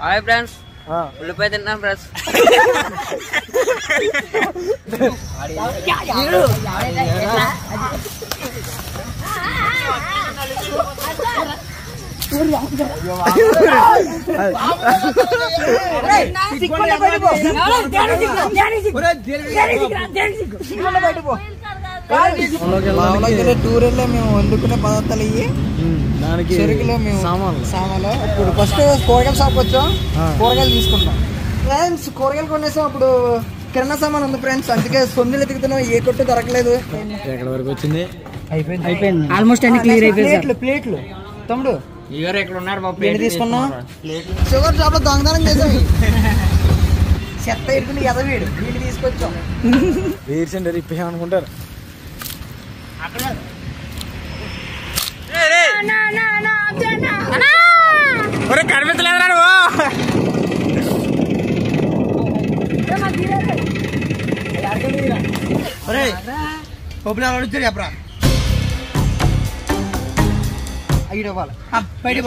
Hi friends ఉల్లిపాయ తింటున్నాం friends లావులోకి వెళ్ళే టూర్ వెళ్ళే మేము వండుకునే పదార్థాలు ఇవి దానికి చెరుకులో మేము సామాన్లు సామాన్లు ఇప్పుడు ఫస్ట్ కూరగాయల షాప్ వచ్చాం ఆ. కూరగాయలు తీసుకుంటాం ఫ్రెండ్స్ కూరగాయలు కొనేసాం అప్పుడు కిరాణా సామాన్ ఉంది ఫ్రెండ్స్ అందుకే సొందులు ఎతుకుతున్నాం ఏ కొట్టు దొరకలేదు ఎక్కడ వరకు వచ్చింది అయిపోయింది అయిపోయింది. ఆల్మోస్ట్ అన్ని క్లియర్ అయిపోయింది ప్లేట్లు ప్లేట్లు తమ్ముడు ఇయర్ ఎక్కడ ఉన్నారు బాబు ఏంటి తీసుకున్నాం షుగర్ షాప్ లో దొంగతనం చేసాం చెత్త ఎడుకుని ఎదవీడు వీళ్ళు తీసుకొచ్చాం వేరు సెంటర్ ఇప్పేసాం అనుకుంటారు కనిపించలేదు పప్పులు అలా వచ్చారు చెప్పరా ఐదు ఇవ్వాలి బయట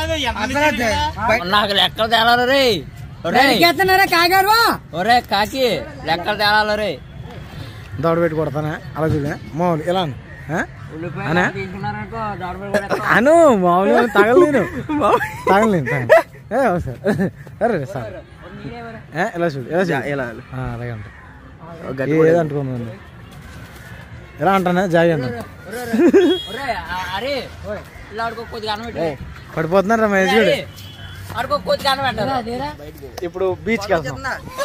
నాకు లెక్కలు తేలాలి రే ఒరే ఒరే కాకి లెక్కలు తేలాలి రే దౌడ పెట్టి కొడతానా అలా చూడే మామూలు ఎలా అను. ఆ? అనా? తీసుకున్నారనుకో దాడి పడి అను మామూలుగా తగలేను తగలేను తగలేను ఏ సార్ అరే సార్ ఏ, ఎలా చూడు ఎలా చూడు ఎలా అలాగే అంట ఏదో అంటుకుంది ఎలా అంటానా జాయి అన్న ఒరే ఆ- అరే ఇలా ఆడుకో కొద్దిగా అనబెట్టు పడిపోతున్నారా మహేష్ చూడు ఆడుకో కొద్దిగా అనబెట్టారు ఇప్పుడు బీచ్కి వెళ్తాం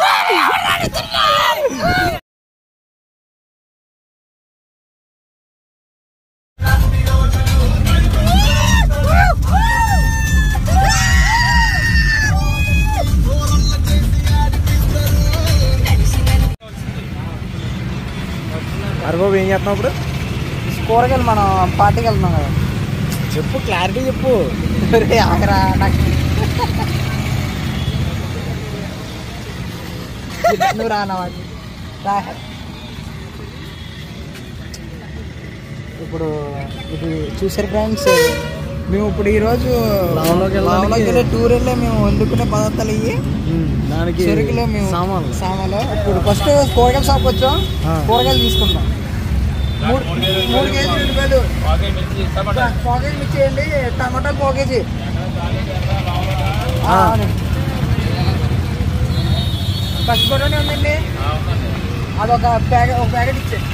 అరబాబు ఏం చేస్తున్నావు ఇప్పుడు కూరగాయలు మనం పార్టీకి వెళ్తున్నాం కదా చెప్పు క్లారిటీ చెప్పు ఒరే, ఆగరా నాకు నువ్వు రానా రా ఇప్పుడు ఇది చూసారు ఫ్రెండ్స్ మేము ఇప్పుడు ఈరోజు లావులోకి వెళ్ళడానికి- లావులోకి వెళ్ళే టూర్ వెళ్ళే మేము వండుకునే పదార్థాలు ఇవి దానికి చెరుకులో మేము సామాన్లు సామాన్లు ఇప్పుడు ఫస్ట్ కూరగాయల షాప్ వచ్చాం ఆ. కూరగాయలు తీసుకుంటాం మూడు మూడు కేజీలు ఉల్లిపాయలు పావు మిర్చి వేయండి టమాటాలు పావు కేజీ ఆ. పచ్చిపొట్టనే ఉందండి అదొక ప్యాకెట్ ఒక ప్యాకెట్ ఇచ్చేయండి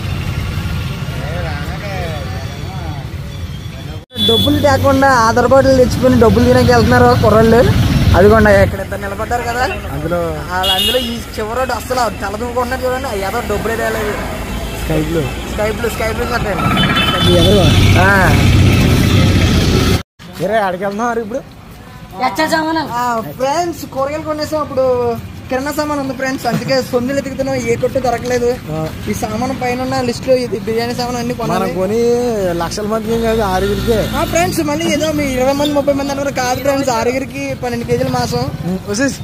డబ్బులు తేకుండా ఆధార్ కార్డులు తెచ్చుకొని డబ్బులు తినకి వెళ్తున్నారు కుర్రాళ్ళు అదిగోండి ఇక్కడ ఇద్దరు నిలబడ్డారు కదా అందులో వాళ్ళు అందులో ఈ చివరోడు అసలు తలదూకుంటున్నారు చూడండి ఏదో డబ్బులే తేలేదు sky blue sky blue sky blue కట్టండి సరే ఆడికి వెళ్తున్నారు ఇప్పుడు ఫ్రెండ్స్ కూరగాయలు కొనేసాం అప్పుడు కిరాణా సామాన్ ఉంది ఫ్రెండ్స్ అందుకే సొందులు ఎతుకుతున్నాం ఏ కొట్టు దొరకలేదు ఈ సామాన్ పైన ఉన్న లిస్ట్ లో ఇది బిర్యానీ సామాన్ అన్ని మనం కొనాలి కొని లక్షల మందికి ఏం కాదు ఆరుగురికే ఫ్రెండ్స్ మళ్ళీ ఏదో మీ ఇరవై మంది ముప్పై మంది అన్నారు కాదు ఫ్రెండ్స్ ఆరుగురికి పన్నెండు కేజీల మాసం వచ్చేసి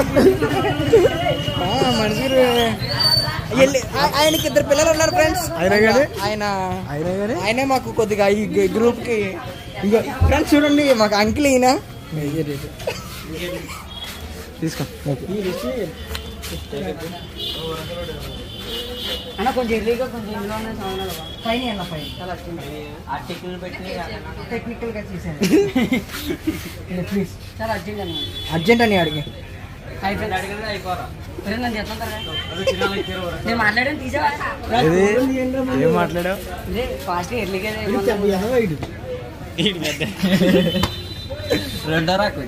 ఆ, మనిషికి వెళ్ళి ఆ- ఆయనకి ఇద్దరు పిల్లలు ఉన్నారు ఫ్రెండ్స్ అయినా గానీ? ఆయన అయినా కానీ ఆయనే మాకు కొద్దిగా ఈ గ్రూప్ కి ఇగో ఫ్రెండ్స్ చూడండి మాకు అంకిల్ ఈయన తీసుకో ఓకే అన్న కొంచెం ఎర్లీగా కొంచెం ఇందులోనే సామాన్లు పైన అన్న పైన చాలా ఆర్టికల్ పెట్టి టెక్నికల్ గా చేశాను ప్లీజ్ చాలా అర్జెంట్ అన్న అర్జెంట్ అని అడిగి అయిపోయింది అడిగితే అయిపోరా సరే నన్ను చెప్తాను నేను మాట్లాడాను తీసావా ఇది ఏం మాట్లాడావు ఇదే ఫాస్ట్ ఎర్లీగా రెండో రాకు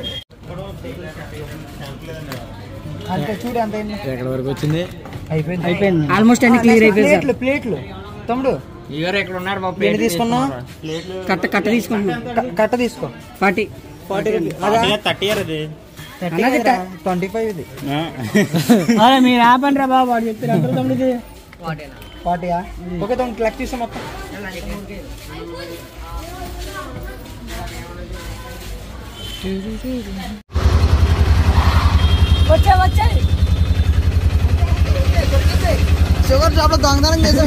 అంతే చూడు అంత ఎక్కడ వరకు వచ్చింది అయిపోయింది అయిపోయింది. ఆల్మోస్ట్ అన్ని క్లియర్ అయిపోయింది ప్లేట్లు ప్లేట్లు తమ్ముడు ఇయర్ ఎక్కడ ఉన్నారు బాబు ఏంటి తీసుకున్నాం కట్ట కట్ట తీసుకున్నాం క- కట్ట తీసుకో పార్టీ ఫార్టీ ట్వంటీ ఫైవ్ ఇది మీరు ఆపండి రా బాబు వాడు చెప్తారు తమ్ముడికి ఫార్టీయా ఓకే తమ్ముడు క్లక్ తీసాం మొత్తం వచ్చా వచ్చాయి షుగర్ షాప్ లో దొంగతనం చేసాం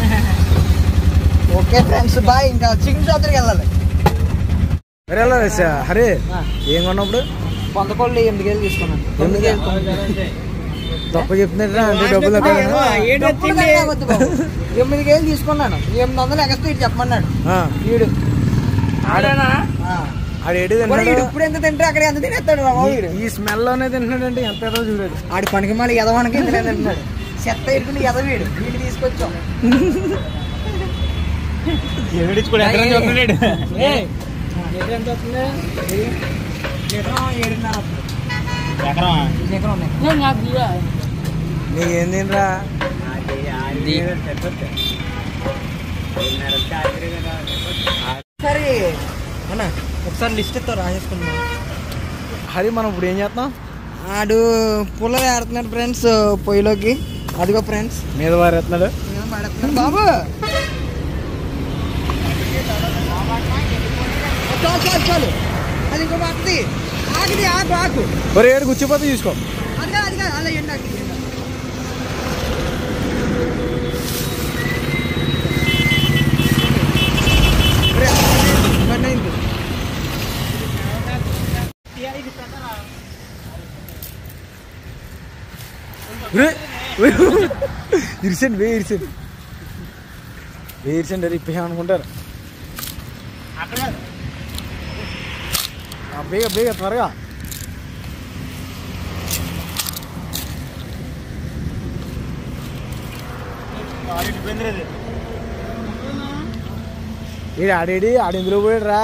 ఓకే ఫ్రెండ్స్ బాయ్ ఇంకా చికెన్ షాప్ దగ్గరికి వెళ్ళాలి అరే అలా రేసా. హరే ఏం కొన్నప్పుడు పొందకోళ్ళు ఎనిమిది కేజీలు తీసుకున్నాను తొమ్మిది కేజీలు, తొమ్మిది కేజీలు. తప్ప చెప్తున్నారా అంటే డబ్బులు తప్పులు ఎక్కడ కాదు వద్దు బాబు. ఎనిమిది కేజీలు తీసుకున్నాను ఎనిమిది వందలు ఎక్స్ట్రా ఇటు చెప్పమన్నాడు వీడు ఆడేనా ఆ. ఆడు ఏడు మరి తింటాడు వీడు ఇప్పుడు ఎంత తింటే అక్కడ ఎంత తినేస్తాడు రా బాబు వీడు ఈ స్మెల్ లోనే తింటున్నాడంటే ఎంత ఏదో చూడాడు ఆడి పనికి మళ్ళీ ఎదవనకి ఎంత తింటున్నాడు చెత్త ఇరుకుని ఎదవీడు వీడు తీసుకొచ్చాం ఏయ్. లీటర్ ఎంత వస్తుంది? లీటర్ ఏడున్నర వస్తుంది. ఎకరం ఉన్నాయి. నీకేం తినరా ఒకసారి అన్న ఒకసారి లిస్ట్ ఇస్తావు రాసేసుకున్నాం హరి మనం ఇప్పుడు ఏం చేస్తాం ఆడు పుల్లలు ఆడుతున్నాడు ఫ్రెండ్స్ పొయ్యిలోకి అదిగో ఫ్రెండ్స్ మీద వారు ఎత్తున్నాడు బాబు చాలు చాలు చాలు అది ఇంకో ఆకుది ఆకుది ఆకు ఆకు ఒరే ఏడు కూర్చోపోతే చూసుకో అది కాదు అది కాదు అలా ఎండ ఆకు, ఎండ. ఒరే, బండి అయింది. ఇరిసండి వే ఇరిసండి వే ఇరిసండి అరే ఇప్పే అనుకుంటారు ఆ, బేగ బేగ త్వరగా ఏడు ఆడేడి ఆడు ఎందులో పోయాడు రా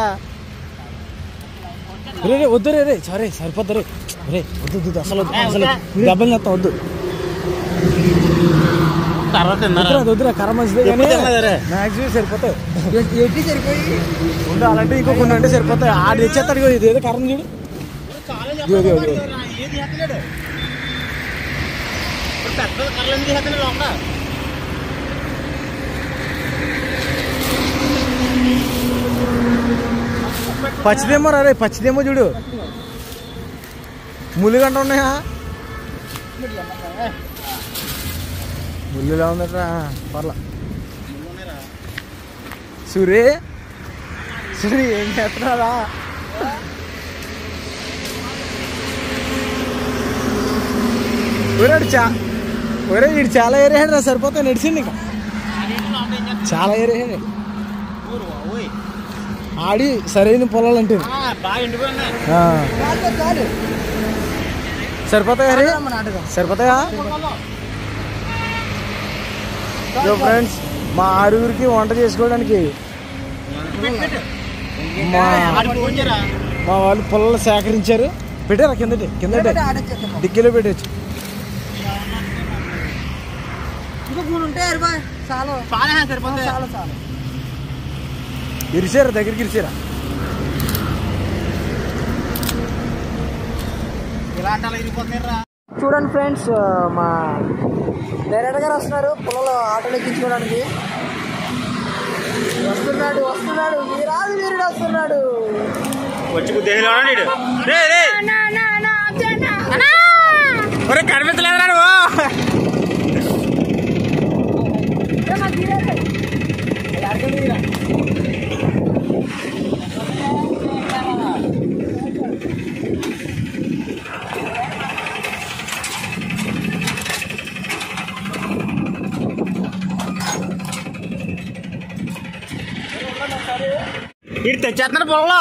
రే రే వద్దు రే రే సరే సరిపోద్దు రే రే వద్దు వద్దు అసలు వద్దు అసలు డబ్బులు చేస్తా వద్దు వద్దురా వద్దురా కర్ర మంచిదే కానీ మ్యాక్సిమం సరిపోతాయి ఎ- ఎట్టి సరిపోయి ఉండు అలాంటి ఇంకో కొన్ని అంటే సరిపోతాయి ఆడు తెచ్చేస్తాడు ఇగో ఇది ఏదో కర్ర చూడు ఇదిగో, ఇదిగో, ఇదిగో. పచ్చిదేమో రే పచ్చిదేమో చూడు ముళ్ళు గంట ఉన్నాయా ముళ్ళులా ఉందట్రా పర్లా సూరి సూరి ఏం చేస్తున్నారా ఒరేడు చా ఒరే వీడు చాలా ఏరియాడు రా సరిపోతా నడిచింది ఇక చాలా ఏరియాడు ఆడి సరైన పొలాలు అంటే ఆ. చాలు చాలు సరిపోతాయా రే మన ఆటగా సరిపోతాయా సో ఫ్రెండ్స్ మా ఆరుగురికి వంట చేసుకోవడానికి మా మా వాళ్ళు పొలాలు సేకరించారు పెట్టారా కిందటి కిందటి ఆడొచ్చేద్దాం డిక్కీలో పెట్టచ్చు ఇంకో మూడు ఉంటాయి అరే బాయ్ చాలు చాలు చాలు ఇరిచారా దగ్గరికి ఇరిచారా చూడండి ఫ్రెండ్స్ మా డైరెక్టర్ గారు వస్తున్నారు పొలంలో ఆటోలు ఎక్కించుకోవడానికి వస్తున్నాడు వస్తున్నాడు వీరాది వీరుడు వస్తున్నాడు కనిపించలేదు ఇటు తెచ్చేస్తున్నాడు పొలంలో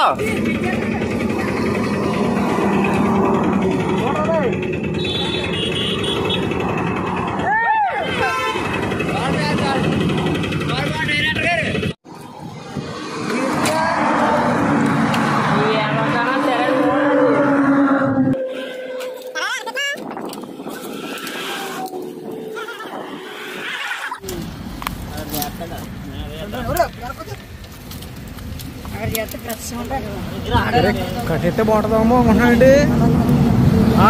కట్టెత్తే బాగుంటుందేమో అనుకుంటున్నానండి ఆ?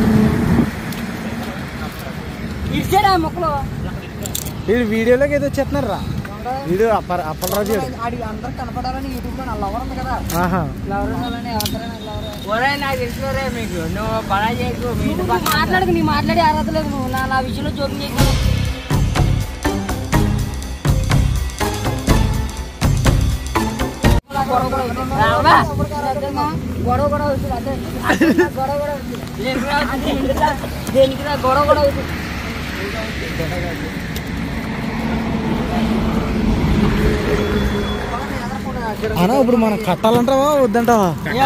ఇచ్చాడా మొక్కలు వీడు వీడియోలోకి ఏదో వచ్చేస్తున్నారు రా వీడు అప్ప అప్పలరాజు గారు. ఆడి అందరు కనపడాలని యూట్యూబ్ లో నా లవర్ ఉంది కదా ఆహా లవర్ ఉండాలని ఎవరైనా లవర్ ఒరే నాకు తెలుసురే మీకు నువ్వు పని చేయకు మీ ఇంటి నువ్వు మాట్లాడకు నీ మాట్లాడే అర్హత లేదు నువ్వు నా నా విషయంలో జోక్యం చేయకు గొడవ కూడా అవుతుంది రావా? అదేమ్మా, గొడవ కూడా అవుతుంది అదే అదేమ్మా, గొడవ కూడా అవుతుంది దేనికిరా దేనికిరా దేనికిరా గొడవ కూడా అవుతుంది అన్నా ఇప్పుడు మనం కట్టాలంటావా వద్దంటావా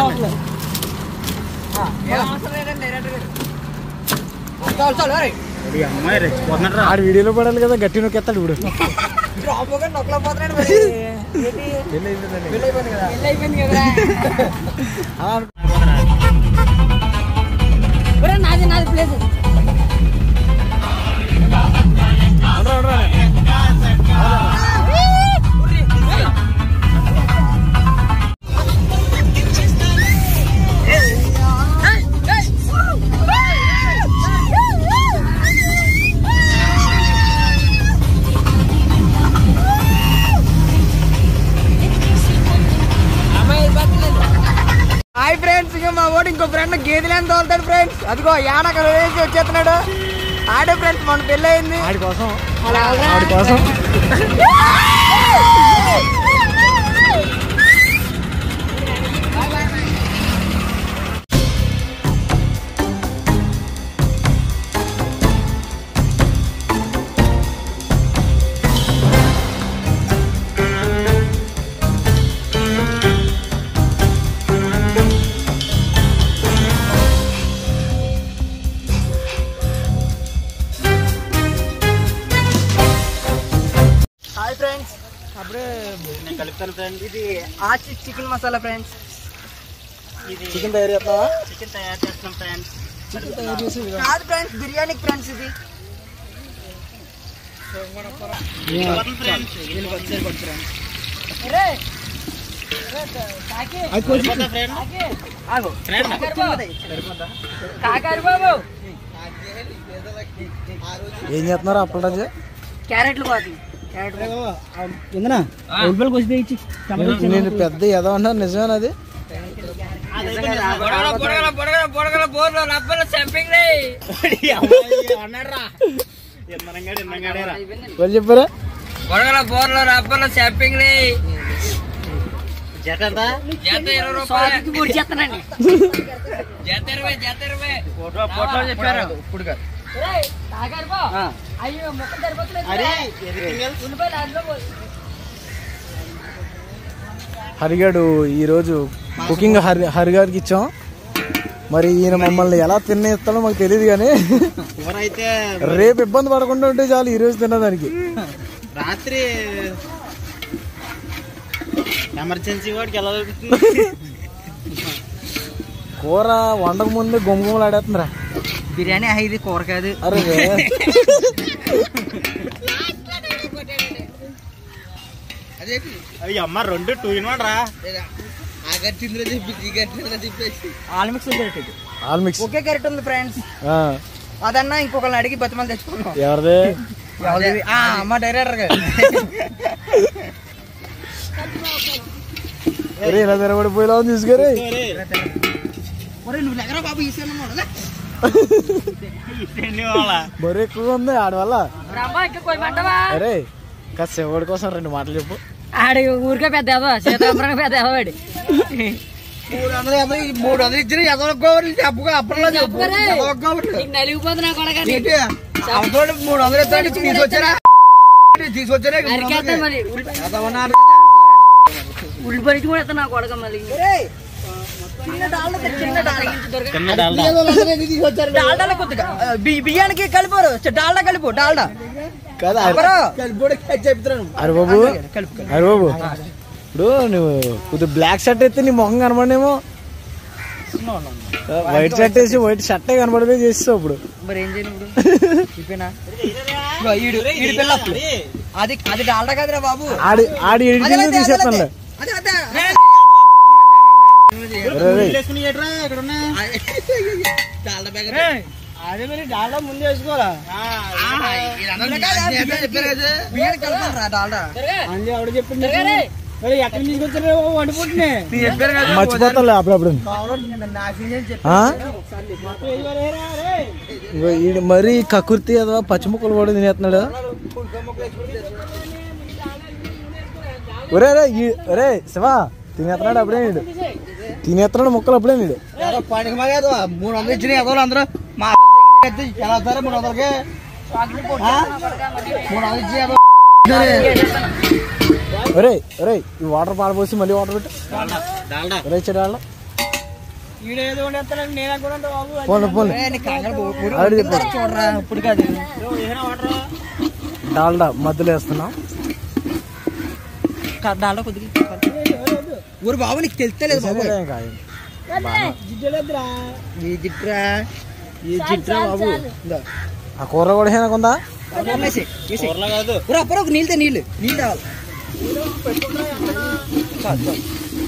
చాలు చాలు అరే ఆడు వీడియోలో పడాలి కదా గట్టి నొక్కేస్తాడు ఇప్పుడు డ్రాప్ ఒకటి నొక్కలో పోతున్నాడు మరి ఏంటి పెళ్ళి అయిపోయింది కదా పెళ్ళి అయిపోయింది కదరా అలా ఒరే, నాది నాది ప్లేస్ హాయ్ ఫ్రెండ్స్ ఇక మా ఓడి ఇంకో ఫ్రెండ్ గేదెలని తోలుతాడు ఫ్రెండ్స్ అదిగో యానక వేసి వచ్చేస్తున్నాడు ఆడే ఫ్రెండ్స్ మన పెళ్ళి అయింది ఆడి కోసం ఆడి కోసం హాయ్ ఫ్రెండ్స్ అప్పుడే నేను కలుపుతాను ఫ్రెండ్స్ ఇది ఆచి చికెన్ మసాలా ఫ్రెండ్స్ చికెన్ తయారు చేస్తావా చికెన్ తయారు చేస్తున్నాం ఫ్రెండ్స్ కాదు ఫ్రెండ్స్ బిర్యానీ ఫ్రెండ్స్ ఇది ఒరే, ఒరే, కాకి కాకి ఆగు కాకారు బాబు ఏం చేస్తున్నారు అప్పటి క్యారెట్లు పోతుంది క్యారెట్ నేను పెద్ద ఏదో అంటాను నిజమేనా అది బొడగల బొడగల బొడగల బొడగల బోర్లో రబ్బల చంపింగ్ రే వాళ్ళు చెప్పారా బొడగల బోర్లో రబ్బల చంపింగ్ రే జత ఇరవై రూపాయలు పూర్తి చేస్తానండి జత ఇరవై జత ఇరవై ఫోటో చెప్పారు ఇప్పుడు కాదు ఒరే, కాకారు బా. అయ్యో మొక్క సరిపోతలేదు ఉల్లిపాయలు అందులో పోయి. హరిగాడు ఈరోజు కుకింగ్ హరి హరిగాడికి ఇచ్చాం మరి ఈయన మమ్మల్ని ఎలా తినేస్తాడో మాకు తెలియదు కానీ ఎవరైతే రేపు ఇబ్బంది పడకుండా ఉంటే చాలు ఈ రోజు తినడానికి రాత్రి ఎమర్జెన్సీ వాడికి ఎలా దొరుకుతుంది కూర వండక ముందే గుమ్మగుమ్మలు ఆడేస్తుందిరా బిర్యానీ ఇది కూర కాదు అరే రే. అవి అమ్మ రెండు టూ ఇన్ వన్ రా ఆల్మిక్స్ ఉంది ఆల్ మిక్స్ ఒకే క్యారెట్ ఉంది ఫ్రెండ్స్ ఆ, అదన్నా ఇంకొకరిని అడిగి బతిమలు తెచ్చుకున్నాం ఎవరిది ఎవరిది? ఆ, మా డైరెక్టర్ గారు ఒరే ఇలా తిరగబడిపోయేలా ఉంది తీసుకురే ఒరేయ్, నువ్వు లేకరా బాబు ఈసారి మరి ఎక్కువ ఉంది ఆడవల్ల రమ్మా ఇంకా కొయ్యమంటావా అరే కాస్త శివుడి కోసం రెండు మాటలు చెప్పు ఆడి ఊరికే పెద్ద ఎదవ సీతాంబరం పెద్ద ఎదవాడి మూడు వందలు యాభై మూడు వందలు ఇచ్చిన ఎదవ గోవర్లు చెప్పుకో అప్పట్లో చెప్పు చెప్పుకోరే. ఎదవ గోవర్లు నీకు నలిగిపోతున్నా కొడగా ఏంటి? అవతోడు మూడు వందలు ఇస్తాడు తీసుకొచ్చారా తీసుకొచ్చారా అరికేస్తాను మరి ఉల్లి- ఎదవన్నారు ఉల్లిపరికి కూడా ఇస్తాను నా కొడక మళ్ళీ చిన్న డాల్డా తెచ్చు, చిన్న డాల్డా చిన్న డాల్డా. డాల్డాలో కొద్దిగా ఆ, బి- బియ్యానికి కలిపారు చ్చ, డాల్డా కలిపు డాల్డా కదా ఎవరు? అరే బాబు అరే బాబు ఇప్పుడు నువ్వు కొద్దిగా బ్లాక్ షర్ట్ అయితే నీ మొహం కనబడేమో వైట్ షర్ట్ వేసి వైట్ షర్టే కనబడిపోయి చేస్తావు ఇప్పుడు మరి ఏం చేయను ఇప్పుడు ఇప్పేనా ఇగో ఈడు ఈడు పిల్ల అప్పుడు. అది అది డాల్డా కాదురా బాబు ఆడి ఆడి అదే, ఎడిటింగ్ అదే, తీసేస్తానులే అదే, అదే. అరే రే. వేసుకుని ఏట్రా ఇక్కడ ఉన్నా డాల్డా బ్యాగ్ అదే మరి డాల్డా ముందు వేసుకోవాలా బియ్యానికి కలపాలిరా డాల్డా అంది ఎవడు చెప్పింది ఎక్కడ తీసుకొచ్చారు వండిపోతున్నాయి మర్చిపోతాలే అప్పుడప్పుడు ఆ? ఇగో ఈడు మరీ కకుర్తి ఏదో పచ్చిముక్కలు కూడా తినేస్తున్నాడు ఒరే రే ఈ- ఒరే శివా తినేస్తున్నాడు అప్పుడే నీడు తినేస్తున్నాడు ముక్కలు అప్పుడే నీడు పనికి మగదు మూడు వందలు ఇచ్చిన ఎదవలు అందరూ మా అసలు తెగి తెగి ఎలా వస్తారా మూడు వందలకి ఆ? మూడు వందలు ఇచ్చి ఎదవ ఒరే ఒరే ఈ వాటర్ పాడపోసి మళ్ళీ వాటర్ పెట్టు ఒరే చెడాళ్ళ ఈడేదో ఉండేస్తాను నేను అనుకున్నాను బాబు పోన్లే పోన్లే ఏ, నీ కంగారు పో- ఊరు- ఆవిడ ఊరు చెప్పాడు. చూడరా ఇప్పుడు కాదు డాల్డా మధ్యలో వేస్తున్నాం డాల్లో కొద్దిగా ఊరు బాబు నీకు తెలుస్తలేదు బాబు సరేలే ఇంకా. జిడ్డలేదురా ఈ జిట్రా ఈ జిట్రా బాబు ఇందా. ఆ కూర కూడా ఏమైనా కొందా అప్పుడు వేసి, వేసి. ఊరు అప్పుడు ఒక నీళ్ళతో నీళ్ళు నీళ్ళు తావాలి చాలు, చాలు.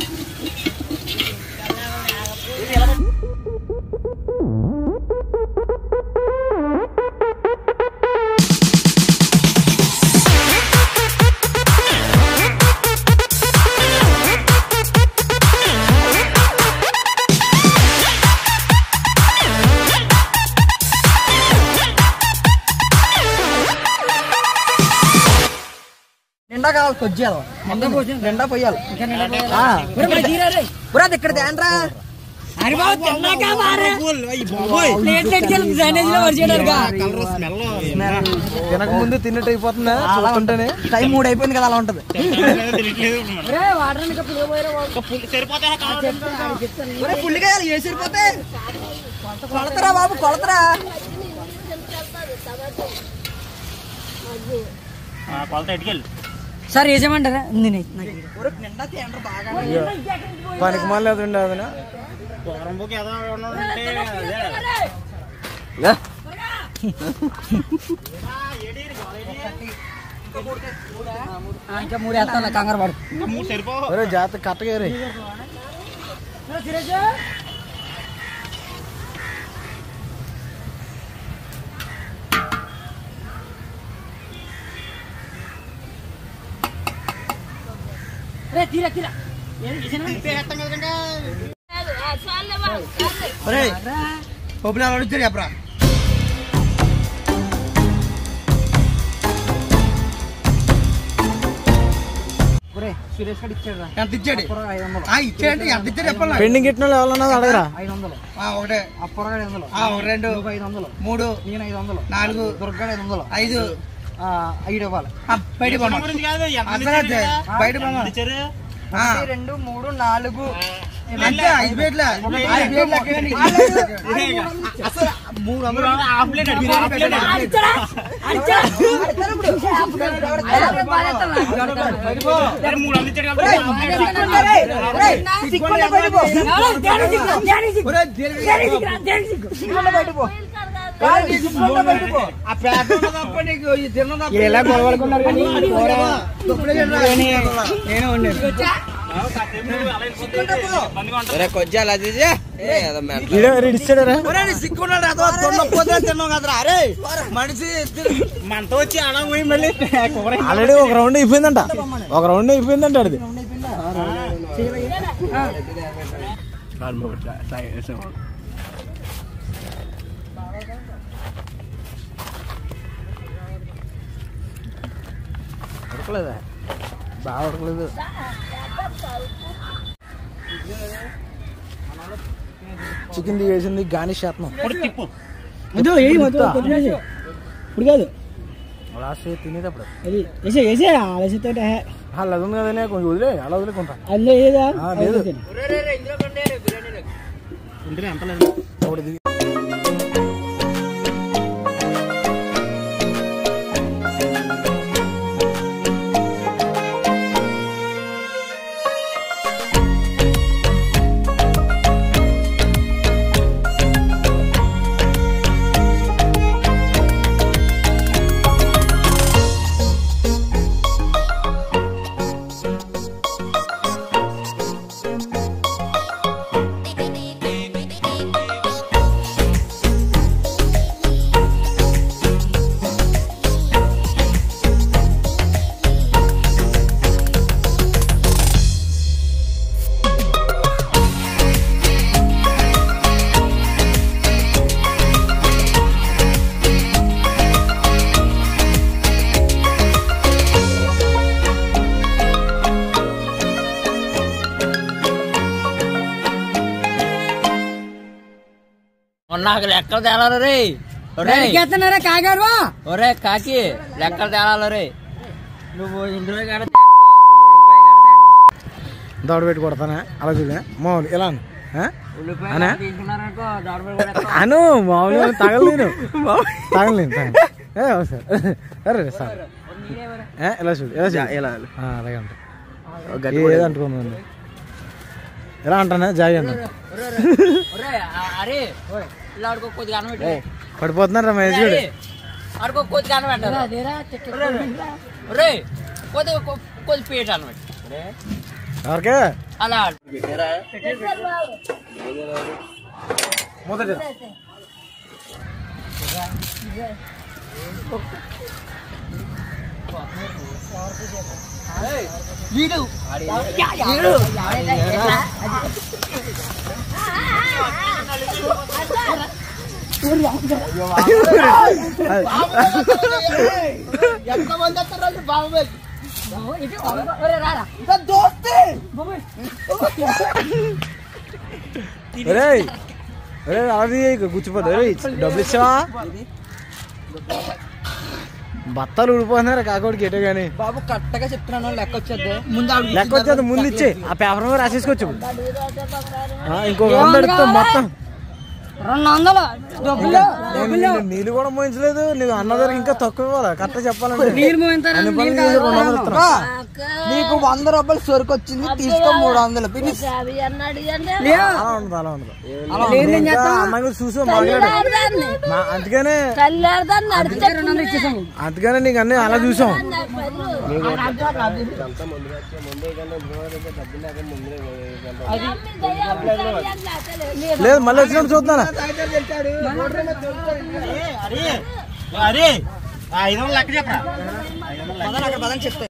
నిండా కావాలి కొద్దిగా నిండా పోయాలి ఆ. ఊరు అది ఇక్కడ తేండ్రా అరే బాబు తిన్నాక మారే ప్లేట్ ఎట్టుకెళ్ళి డ్రైనేజ్ లో వర్చేయడారుగా తినక ముందు తిన్నట్టు అయిపోతుందా చూస్తుంటేనే టైం మూడు అయిపోయింది కదా అలా ఉంటది వాటర్ కప్పు పోయారా ఒరే పుల్లికాయలు ఏ సరిపోతే కొలతరా బాబు కొలతరా సార్ వేసేయమంటారా నేను ఊరు నిండా తేండ్ర బాగా పనికి మళ్ళీ అది ఉండే అదినా ఇంకా మూడు వేస్తాను కంగారు పడు ఒరే జాగ్రత్త కట్టగా రే రే తీరా తీరా ఒరే పప్పులు అలా అడుగుతారు చెప్పరా ఒరే సురేష్ గడు ఇచ్చాడు ఎంత ఇచ్చాడు ఐదు వందలు ఆ ఇచ్చాడంటే ఎంత ఇచ్చాడు చెప్పాలి నాకు. పెండింగ్ ఇట్టిన వాళ్ళు ఎవరన్నా అడగరా ఐదు వందలు ఆ ఒకటే అప్పరగాడు ఐదు వందలు ఆ ఒక రెండు ఐదు వందలు మూడు నేను ఐదు వందలు నాలుగు దుర్గాడు ఐదు వందలు ఐదు ఆ, ఐదు ఇవ్వాలి ఆ, బయట పోమా. అసలు అదే, బయట పోమా. ఆ. రెండు మూడు నాలుగు అంతే ఐదు ప్లేట్ల ఐదు ప్లేట్ల ఎక్కడండి? అసలు మూడు వందలు బిర్యానీ పెట్టండి. ఆడతారు ఇప్పుడు. బయట పో. ఒరేయ్, ఒరేయ్, ఒరేయ్, సిగ్గుండే బయట పో. ఒరేయ్, దేనికి- సిగ్గుండే బయట పో. కాదు, నీ సిగ్గుండే బయట పో. ఆ పేట ఉన్న తప్ప నీకు ఈ తిన్న తప్ప ఎలా గొడవలుకున్నారు కానీ దుప్పుడే తినరా? నేను ఉండేది సిగ్గుండే పో. ఈడే రేడు ఇచ్చాడరా ఒరేయ్, నీ సిగ్గున్నాడు రా, అదో దున్నపోతే తిన్నావు కదరా అరే మనిషి మనతో వచ్చి అలా పోయి మళ్ళీ ఆల్రెడీ ఒక రౌండ్ అయిపోయిందంట ఒక రౌండ్ అయిపోయిందంట అది ఉడకలేదా బాగా ఉడకలేదు చికెన్ వేసింది గార్నిష్ చేస్తున్నాం వద్దు ఏది వద్దు కొద్దిగా ఇప్పుడు కాదు లాస్ట్ తినేటప్పుడు అది వేసే వేసే ఆలోచిస్తే అలా అది ఉంది కదనే కొంచెం వదిలే అలా వదిలేకుంటా అందులో ఏదా ఆ, లేదు. ఒకటి దిగి నాకు లెక్కలు తేలాలి రే ఒరే ఎక్కేస్తున్నారా కాగారు ఒరే కాకి లెక్కలు తేలాలి రే నువ్వు ఇందులో కాడ దౌడ పెట్టి కొడతానా అలా చూడే మామూలు ఇలా అను. ఆ? అనా? అను మామూలుగా తగలేను తగలేను తగలేను ఏ సార్ అరే సార్ ఏ, ఇలా చూడు ఇలా చూడు ఇలా అలాగే ఉంటుంది ఏది అంటుకుంది ఎలా అంటానా జాయి అన్న ఒరే ఆ- అరే ఇలా ఆడుకో కొద్దిగా అనబెట్టు పడిపోతున్నారా మహేష్ గడు ఆడుకో కొద్దిగా అనబెట్టారు ఒరే కొద్దిగా కొ- కొద్ది పీట అనబెట్టు ఎవరికే అలా ఆడు. మొదటి ఒరే ఒరే అది కూర్చిపోతుంది ఒరే డబ్బులు ఇచ్చావా బత్తాలు ఊడిపోతున్నారా కాకోడికి ఎటో కానీ బాబు కరెక్ట్గా చెప్తున్నాను లెక్క వచ్చేది ముందు ఆవిడ లెక్క వచ్చేది ముందు ఇచ్చే ఆ పేపర్ మీద రాసేసుకోవచ్చు ఆ, ఇంకొక వంద అడుగుతాం మొత్తం రెండు వందలు డబ్బులు నేను నిన్ను నీళ్ళు కూడా మోయించలేదు నువ్వు అన్న దగ్గర ఇంకా తక్కువ ఇవ్వాలి కరెక్ట్ చెప్పాలంటే నీళ్ళు మోయింతారా? అన్ని పనులు నీళ్ళు నీళ్ళు రెండు వందలు కాదు. ఇస్తున్నాం. నీకు వంద రూపాయలు సరుకు వచ్చింది తీసుకో మూడు వందలు ఫినిష్ లేవు. అలా ఉండదు అలా ఉండదు లేదు, నేను ఇంకా చేస్తాను. అన్న కూడా చూసి మాట్లాడు మా- అందుకనే అందుకే రెండు వందలు ఇచ్చేసాము అందుకనే నీకు అన్ని అలా చూసాం లేదు మళ్ళీ వచ్చినప్పుడు చూద్దాం అరే ఐదు వందలు లెక్క చెప్పరా చెప్తా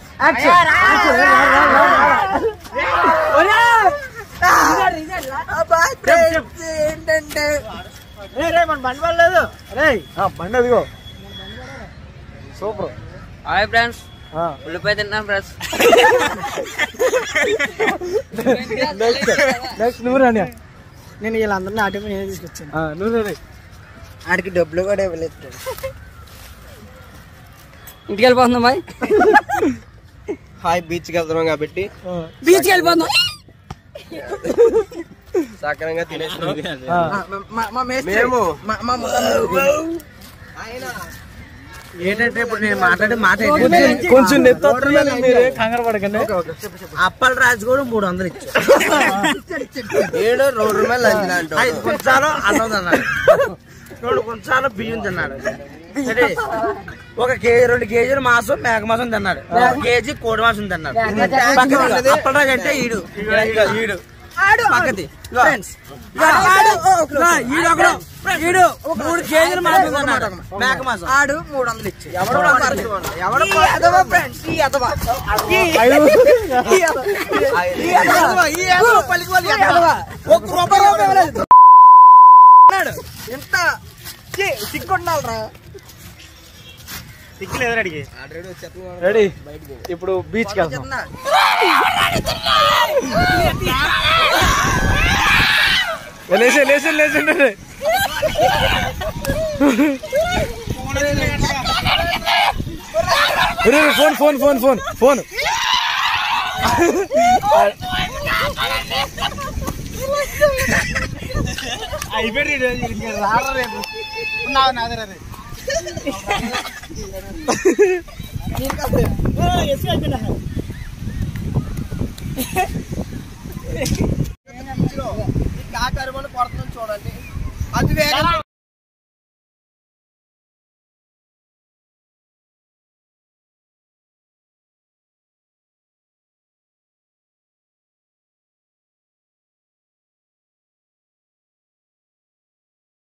ఏంటంటే మన బండి పడలేదు రే బండి అదిగో సూపర్ హాయ్ ఫ్రెండ్స్ ఉల్లిపాయ తిన్నాం ఫ్రెండ్స్ నెక్స్ట్ నెక్స్ట్ నువ్వు రాని నేను వీళ్ళందరినీ ఆటో నేను తీసుకొచ్చాను నువ్వు రండి ఆడికి డబ్బులు కూడా ఇవ్వలేదు ఇంటికి వెళ్ళిపోతున్నాం బాయ్ హాయ్ బీచ్ కి వెళ్తున్నాం కాబట్టి బీచ్కి వెళ్ళిపోతున్నాం సక్రంగా తినేసినాం మా- మా మేస్త్రి మేము మా- మా ఏంటంటే ఇప్పుడు నేను మాట్లాడే మాట కొంచెం కొంచెం నెత్తి వస్తుంది మీరు కంగారు పడకండి అప్పల రాజు కూడా మూడు వందలు ఇచ్చాడు ఏడు రెండు రూపాయలు అందిన ఐదు కొంచాలు అన్నం తిన్నాడు రెండు కొంచాలు బియ్యం తిన్నాడు సరే ఒక కేజీ రెండు కేజీలు మాంసం మేక మాంసం తిన్నాడు ఒక కేజీ కోడి మాంసం తిన్నాడు పక్కన అప్పలరాజు అంటే ఈడు ఈడు, ఈడు పక్కది ఫ్రెండ్స్ ఈడు ఒకడు ఈడు మూడు కేజీలు మాంసం తిన్నాడు మేక మాంసం ఆడు మూడు వందలు ఇచ్చి ఎవడు ఎవడు ఈ ఎదవ ఫ్రెండ్స్ ఈ ఎదవ ఈ ఈ ఎదవ. ఈ ఎదవ. ఈ ఎదవ పలికి వాళ్ళు ఎదవ. ఒక్క రూపాయి కూడా ఇవ్వలేదు. అన్నాడు. ఎంత ఛీ, సిగ్గుండాలిరా రెడీ ఇప్పుడు బీచ్ కి వెళ్తాం చెప్తున్నా. లేచే లేచే లేచండి phone phone phone phone phone ఈ కాకరమని కొడుతున్నాను చూడండి అది వేగం